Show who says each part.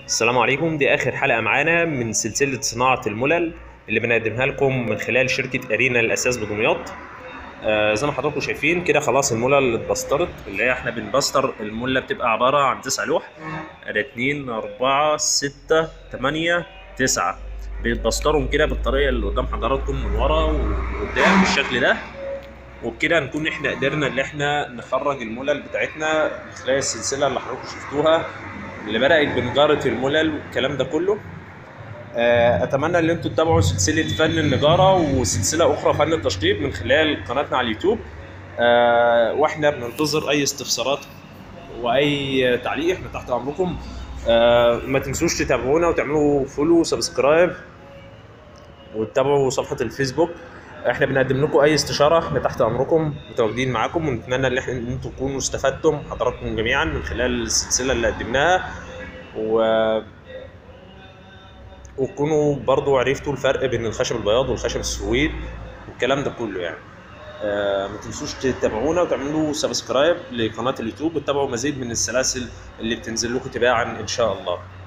Speaker 1: السلام عليكم دي آخر حلقة معانا من سلسلة صناعة الملل اللي بنقدمها لكم من خلال شركة أرينا للأساس بدمياط آه زي ما حضراتكم شايفين كده خلاص الملل اتبسترت اللي هي احنا بنبستر الملة بتبقى عبارة عن تسع لوح ادي اتنين أربعة ستة تمانية تسعة بيتبسترهم كده بالطريقة اللي قدام حضراتكم من ورا وقدام بالشكل ده وبكده نكون احنا قدرنا ان احنا نخرج الملل بتاعتنا من خلال السلسله اللي حضراتكم شفتوها اللي بدات بنجاره الملل والكلام ده كله آه، اتمنى ان انتم تتابعوا سلسله فن النجاره وسلسله اخرى فن التشطيب من خلال قناتنا على اليوتيوب آه، واحنا بننتظر اي استفسارات واي تعليق احنا تحت امركم آه، ما تنسوش تتابعونا وتعملوا فولو وسبسكرايب وتتابعوا صفحه الفيسبوك احنا بنقدم لكم اي استشاره احنا تحت امركم متواجدين معاكم ونتمنى ان احنا ان انتم تكونوا استفدتم حضراتكم جميعا من خلال السلسله اللي قدمناها و وتكونوا برضو عرفتوا الفرق بين الخشب البياض والخشب السويد والكلام ده كله يعني آه ما تنسوش تتابعونا وتعملوا سبسكرايب لقناه اليوتيوب وتتابعوا مزيد من السلاسل اللي بتنزل لكم تباعا ان شاء الله